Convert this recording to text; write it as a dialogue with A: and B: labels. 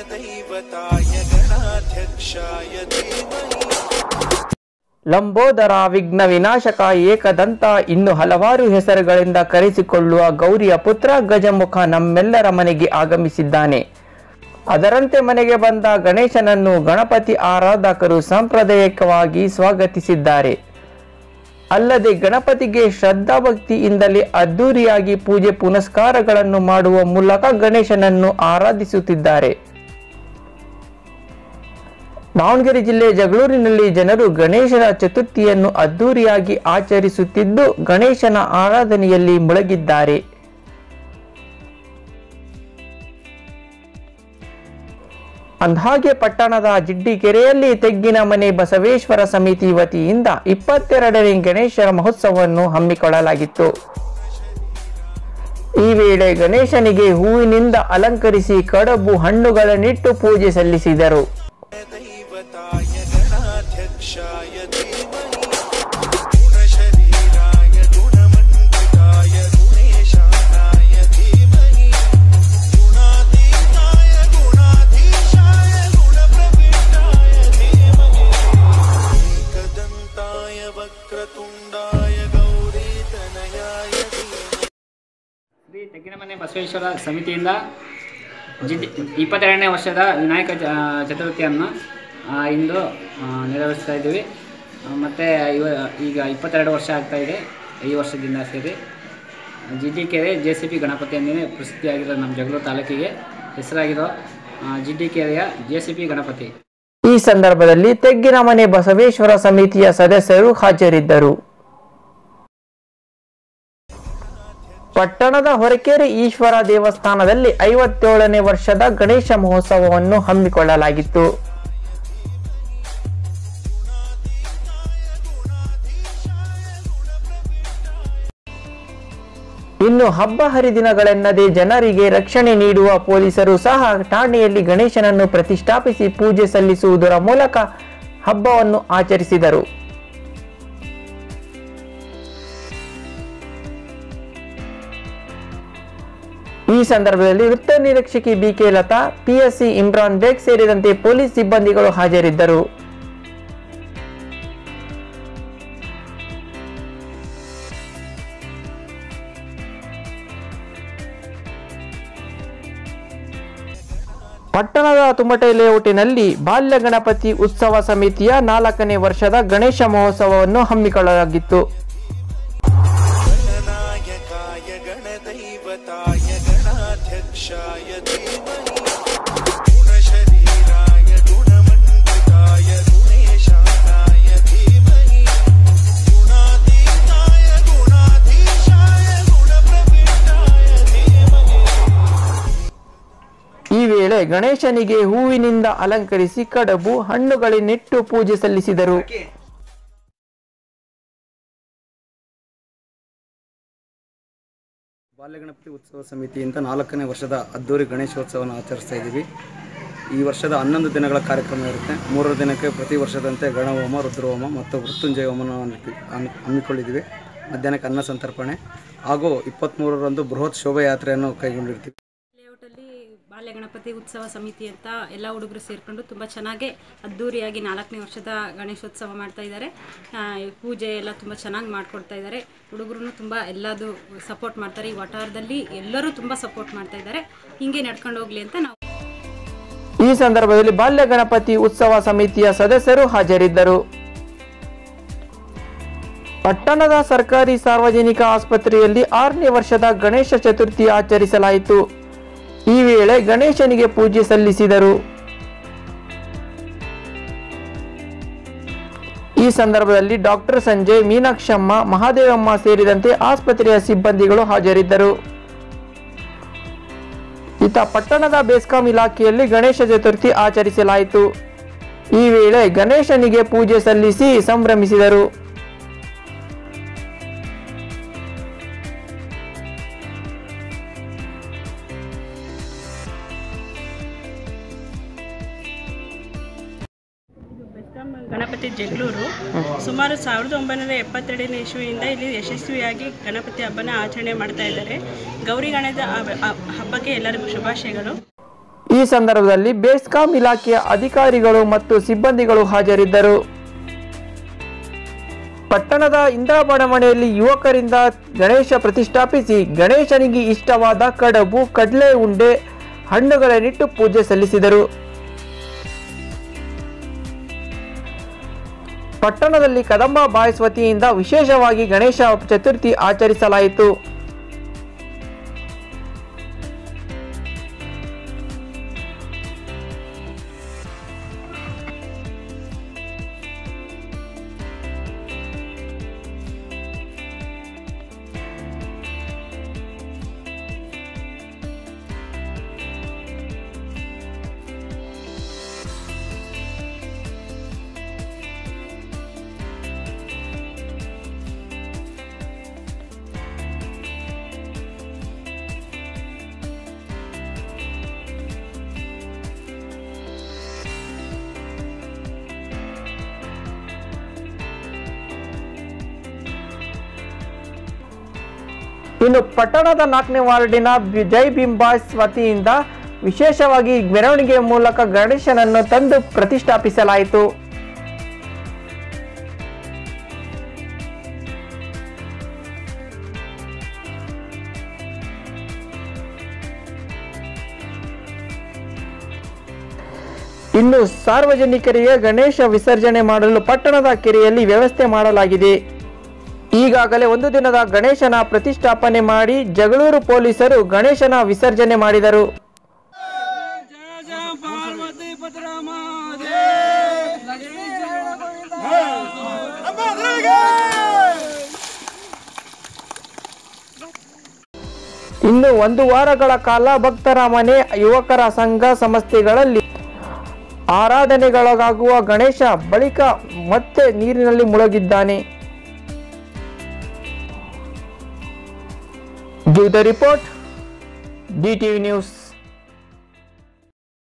A: गणदैवताय गणाध्यक्षाय धीमहि
B: ಲಂಬೋದರ ವಿಘ್ನ ವಿನಾಶಕ ಏಕದಂತ ಇನ್ನು ಹಲವಾರು ಹೆಸರುಗಳಿಂದ ಕರೆಸಿಕೊಳ್ಳುವ ಗೌರಿಯ ಪುತ್ರ ಗಜಮುಖ ನಮ್ಮೆಲ್ಲರ ಮನೆಗೆ ಆಗಮಿಸಿದ್ದಾನೆ ಅದರಂತೆ ಮನೆಗೆ ಬಂದ ಗಣೇಶನನ್ನು ಗಣಪತಿ ಆರಾಧಕರು ಸಾಂಪ್ರದಾಯಿಕವಾಗಿ ಸ್ವಾಗತಿಸಿದ್ದಾರೆ ಅಲ್ಲದೆ ಗಣಪತಿಗೆ ಶ್ರದ್ಧಾಭಕ್ತಿಯಿಂದಲೇ ಅದ್ದೂರಿಯಾಗಿ ಪೂಜೆ ಪುನಸ್ಕಾರಗಳನ್ನು ಮಾಡುವ ಮೂಲಕ ಗಣೇಶನನ್ನು ಆರಾಧಿಸುತ್ತಿದ್ದಾರೆ ದಾವಣಗೆರೆ ಜಿಲ್ಲೆ ಜಗಳೂರಿನಲ್ಲಿ ಜನರು ಗಣೇಶನ ಚತುರ್ಥಿಯನ್ನು ಅದ್ದೂರಿಯಾಗಿ ಆಚರಿಸುತ್ತಿದ್ದು ಗಣೇಶನ ಆರಾಧನೆಯಲ್ಲಿ ಮುಳುಗಿದ್ದಾರೆ ಅಂದ್ಹಾಗೆ ಪಟ್ಟಣದ ಜಿಡ್ಡಿಕೆರೆಯಲ್ಲಿ ತೆಗ್ಗಿನ ಮನೆ ಬಸವೇಶ್ವರ ಸಮಿತಿ ವತಿಯಿಂದ ಇಪ್ಪತ್ತೆರಡನೇ ಗಣೇಶರ ಮಹೋತ್ಸವವನ್ನು ಹಮ್ಮಿಕೊಳ್ಳಲಾಗಿತ್ತು ಈ ವೇಳೆ ಗಣೇಶನಿಗೆ ಹೂವಿನಿಂದ ಅಲಂಕರಿಸಿ ಕಡಬು ಹಣ್ಣುಗಳನ್ನಿಟ್ಟು ಪೂಜೆ ಸಲ್ಲಿಸಿದರು
A: दैवताय गणाध्यक्षाय धीमहि गुणशरीराय गुणमण्डिताय गुणेशानाय धीमहि गुणातीताय गुणाधीशाय गुणप्रविष्टाय धीमहि एकदन्ताय वक्रतुण्डाय गौरीतनयाय धीमहि
C: ಶ್ರೀ ತೆಗ್ಗಿನಮನೆ ಬಸವೇಶ್ವರ ಸಮಿತಿಯಿಂದ ಜಿಡ್ ಇಪ್ಪತ್ತೆರಡನೇ ವರ್ಷದ ವಿನಾಯಕ ಚ- ಚತುರ್ಥಿಯನ್ನು ಆ, ಇಂದು ಆ, ನೆರವೇರಿಸ್ತಾ ಇದ್ದೀವಿ ಮತ್ತು ಇವ ಈಗ ಇಪ್ಪತ್ತೆರಡು ವರ್ಷ ಆಗ್ತಾ ಇದೆ ಈ ವರ್ಷದಿಂದ ಸೇರಿ ಜಿ ಡಿ ಕೆರೆ ಜೆ ಸಿ ಪಿ ಗಣಪತಿ ಎಂದೇ ಪ್ರಸಿದ್ಧಿಯಾಗಿರೋ ನಮ್ಮ ಜಗಳೂರು ತಾಲೂಕಿಗೆ ಹೆಸರಾಗಿರೋ ಜಿ ಡಿ ಕೆರೆಯ ಜೆ ಸಿ ಪಿ ಗಣಪತಿ
B: ಈ ಸಂದರ್ಭದಲ್ಲಿ ತೆಗ್ಗಿನ ಮನೆ ಬಸವೇಶ್ವರ ಸಮಿತಿಯ ಸದಸ್ಯರು ಹಾಜರಿದ್ದರು ಪಟ್ಟಣದ ಹೊರಕೆರೆ ಈಶ್ವರ ದೇವಸ್ಥಾನದಲ್ಲಿ ಐವತ್ತೇಳನೇ ವರ್ಷದ ಗಣೇಶ ಮಹೋತ್ಸವವನ್ನು ಹಮ್ಮಿಕೊಳ್ಳಲಾಗಿತ್ತು ಇನ್ನು ಹಬ್ಬ ಹರಿದಿನಗಳೆನ್ನದೇ ಜನರಿಗೆ ರಕ್ಷಣೆ ನೀಡುವ ಪೊಲೀಸರು ಸಹ ಠಾಣೆಯಲ್ಲಿ ಗಣೇಶನನ್ನು ಪ್ರತಿಷ್ಠಾಪಿಸಿ ಪೂಜೆ ಸಲ್ಲಿಸುವುದರ ಮೂಲಕ ಹಬ್ಬವನ್ನು ಆಚರಿಸಿದರು ಈ ಸಂದರ್ಭದಲ್ಲಿ ವೃತ್ತ ನಿರೀಕ್ಷಕಿ ಬಿಕೆ ಲತಾ ಪಿಎಸ್ಸಿ ಇಮ್ರಾನ್ ಬೇಗ್ ಸೇರಿದಂತೆ ಪೊಲೀಸ್ ಸಿಬ್ಬಂದಿಗಳು ಹಾಜರಿದ್ದರು ಪಟ್ಟಣದ ತುಮಟೆ ಲೇಔಟಿನಲ್ಲಿ ಬಾಲ್ಯ ಗಣಪತಿ ಉತ್ಸವ ಸಮಿತಿಯ ನಾಲ್ಕನೇ ವರ್ಷದ ಗಣೇಶ ಮಹೋತ್ಸವವನ್ನು ಹಮ್ಮಿಕೊಳ್ಳಲಾಗಿತ್ತು
A: गणनायकाय गणदैवताय गणाध्यक्षाय धीमहि गुणशरीराय गुणमण्डिताय गुणेशानाय धीमहि गुणातीताय गुणाधीशाय गुणप्रविष्टाय धीमहि
B: ಈ ವೇಳೆ ಗಣೇಶನಿಗೆ ಹೂವಿನಿಂದ ಅಲಂಕರಿಸಿ ಕಡಬು ಹಣ್ಣುಗಳನ್ನಿಟ್ಟು ಪೂಜೆ ಸಲ್ಲಿಸಿದರು
D: ಬಾಲ್ಯಗಣಪತಿ ಉತ್ಸವ ಸಮಿತಿಯಿಂದ ನಾಲ್ಕನೇ ವರ್ಷದ ಅದ್ದೂರಿ ಗಣೇಶೋತ್ಸವವನ್ನು ಆಚರಿಸ್ತಾ ಇದ್ದೀವಿ ಈ ವರ್ಷದ ಹನ್ನೊಂದು ದಿನಗಳ ಕಾರ್ಯಕ್ರಮ ಇರುತ್ತೆ ಮೂರರ ದಿನಕ್ಕೆ ಪ್ರತಿ ವರ್ಷದಂತೆ ಗಣಹೋಮ ರುದ್ರಹೋಮ ಮತ್ತು ಮೃತ್ಯುಂಜಯ ಹೋಮವನ್ನು ಹಮ್ಮಿ- ಹಮ್ಮಿಕೊಂಡಿದ್ದೀವಿ ಮಧ್ಯಾಹ್ನಕ್ಕೆ ಅನ್ನ ಸಂತರ್ಪಣೆ ಹಾಗೂ ಇಪ್ಪತ್ತ್ಮೂರರಂದು ಬೃಹತ್ ಶೋಭಾಯಾತ್ರೆಯನ್ನು ಕೈಗೊಂಡಿರ್ತೀವಿ
E: ಲೇಔಟಲ್ಲಿ ಬಾಲ್ಯ ಗಣಪತಿ ಉತ್ಸವ ಸಮಿತಿ ಅಂತ ಎಲ್ಲ ಹುಡುಗರು ಸೇರಿಕೊಂಡು ತುಂಬ ಚೆನ್ನಾಗಿ ಅದ್ಧೂರಿಯಾಗಿ ನಾಲ್ಕನೇ ವರ್ಷದ ಗಣೇಶೋತ್ಸವ ಮಾಡ್ತಾ ಇದ್ದಾರೆ ಆ, ಈ ಪೂಜೆ ಎಲ್ಲ ತುಂಬ ಚೆನ್ನಾಗಿ ಮಾಡ್ಕೊಡ್ತಾ ಇದ್ದಾರೆ ಹುಡುಗರು ತುಂಬ ಎಲ್ಲದು ಸಪೋರ್ಟ್ ಮಾಡ್ತಾರೆ ಈ ವಠಾರದಲ್ಲಿ ಎಲ್ಲರೂ ತುಂಬ ಸಪೋರ್ಟ್ ಮಾಡ್ತಾ ಇದ್ದಾರೆ ಹಿಂಗೆ ನಡ್ಕೊಂಡು ಹೋಗ್ಲಿ ಅಂತ ನಾವು
B: ಈ ಸಂದರ್ಭದಲ್ಲಿ ಬಾಲ್ಯ ಗಣಪತಿ ಉತ್ಸವ ಸಮಿತಿಯ ಸದಸ್ಯರು ಹಾಜರಿದ್ದರು ಪಟ್ಟಣದ ಸರ್ಕಾರಿ ಸಾರ್ವಜನಿಕ ಆಸ್ಪತ್ರೆಯಲ್ಲಿ ಆರನೇ ವರ್ಷದ ಗಣೇಶ ಚತುರ್ಥಿ ಆಚರಿಸಲಾಯಿತು ಈ ವೇಳೆ ಗಣೇಶನಿಗೆ ಪೂಜೆ ಸಲ್ಲಿಸಿದರು ಈ ಸಂದರ್ಭದಲ್ಲಿ ಡಾಕ್ಟರ್ ಸಂಜಯ್ ಮೀನಾಕ್ಷಮ್ಮ ಮಹಾದೇವಮ್ಮ ಸೇರಿದಂತೆ ಆಸ್ಪತ್ರೆಯ ಸಿಬ್ಬಂದಿಗಳು ಹಾಜರಿದ್ದರು ಇತ್ತ ಪಟ್ಟಣದ ಬೇಸ್ಕಾಂ ಇಲಾಖೆಯಲ್ಲಿ ಗಣೇಶ ಚತುರ್ಥಿ ಆಚರಿಸಲಾಯಿತು ಈ ವೇಳೆ ಗಣೇಶನಿಗೆ ಪೂಜೆ ಸಲ್ಲಿಸಿ ಸಂಭ್ರಮಿಸಿದರು
F: ಬೆಸ್ಕಾಂ ಗಣಪತಿ ಜಗಳೂರು ಸುಮಾರು ಸಾವಿರದ ಒಂಬೈನೂರ ಎಪ್ಪತ್ತೆರಡನೇ ಇಸ್ವಿಯಿಂದ ಇಲ್ಲಿ ಯಶಸ್ವಿಯಾಗಿ ಗಣಪತಿ ಹಬ್ಬನ ಆಚರಣೆ ಮಾಡ್ತಾ ಇದ್ದಾರೆ ಗೌರಿ ಗಣೇಶ ಹಬ್ಬ- ಹಬ್ಬಕ್ಕೆ ಎಲ್ಲರಿಗೂ ಶುಭಾಶಯಗಳು
B: ಈ ಸಂದರ್ಭದಲ್ಲಿ ಬೇಸ್ಕಾಂ ಇಲಾಖೆಯ ಅಧಿಕಾರಿಗಳು ಮತ್ತು ಸಿಬ್ಬಂದಿಗಳು ಹಾಜರಿದ್ದರು ಪಟ್ಟಣದ ಇಂದಿರಾ ಬಡಾವಣೆಯಲ್ಲಿ ಯುವಕರಿಂದ ಗಣೇಶ ಪ್ರತಿಷ್ಠಾಪಿಸಿ ಗಣೇಶನಿಗೆ ಇಷ್ಟವಾದ ಕಡಬು ಕಡಲೆ ಉಂಡೆ ಹಣ್ಣುಗಳನ್ನಿಟ್ಟು ಪೂಜೆ ಸಲ್ಲಿಸಿದರು ಪಟ್ಟಣದಲ್ಲಿ ಕದಂಬ ಬಾಯ್ಸ್ ವತಿಯಿಂದ ವಿಶೇಷವಾಗಿ ಗಣೇಶ ಚತುರ್ಥಿ ಆಚರಿಸಲಾಯಿತು ಇನ್ನು ಪಟ್ಟಣದ ನಾಲ್ಕನೇ ವಾರ್ಡಿನ ಬಿ- ಜೈ ಭೀಮ್ ಬಾಯ್ಸ್ ವತಿಯಿಂದ ವಿಶೇಷವಾಗಿ ಮೆರವಣಿಗೆ ಮೂಲಕ ಗಣೇಶನನ್ನು ತಂದು ಪ್ರತಿಷ್ಠಾಪಿಸಲಾಯಿತು ಇನ್ನು ಸಾರ್ವಜನಿಕರಿಗೆ ಗಣೇಶ ವಿಸರ್ಜನೆ ಮಾಡಲು ಪಟ್ಟಣದ ಕೆರೆಯಲ್ಲಿ ವ್ಯವಸ್ಥೆ ಮಾಡಲಾಗಿದೆ ಈಗಾಗಲೇ ಒಂದು ದಿನದ ಗಣೇಶನ ಪ್ರತಿಷ್ಠಾಪನೆ ಮಾಡಿ ಜಗಳೂರು ಪೊಲೀಸರು ಗಣೇಶನ ವಿಸರ್ಜನೆ ಮಾಡಿದರು ಇನ್ನು ಒಂದು ವಾರಗಳ ಕಾಲ ಭಕ್ತರ ಮನೆ ಯುವಕರ ಸಂಘ ಸಂಸ್ಥೆಗಳಲ್ಲಿ ಆರಾಧನೆಗಳಾಗುವ ಗಣೇಶ ಬಳಿಕ ಮತ್ತೆ ನೀರಿನಲ್ಲಿ ಮುಳುಗಿದ್ದಾನೆ give the report D TV news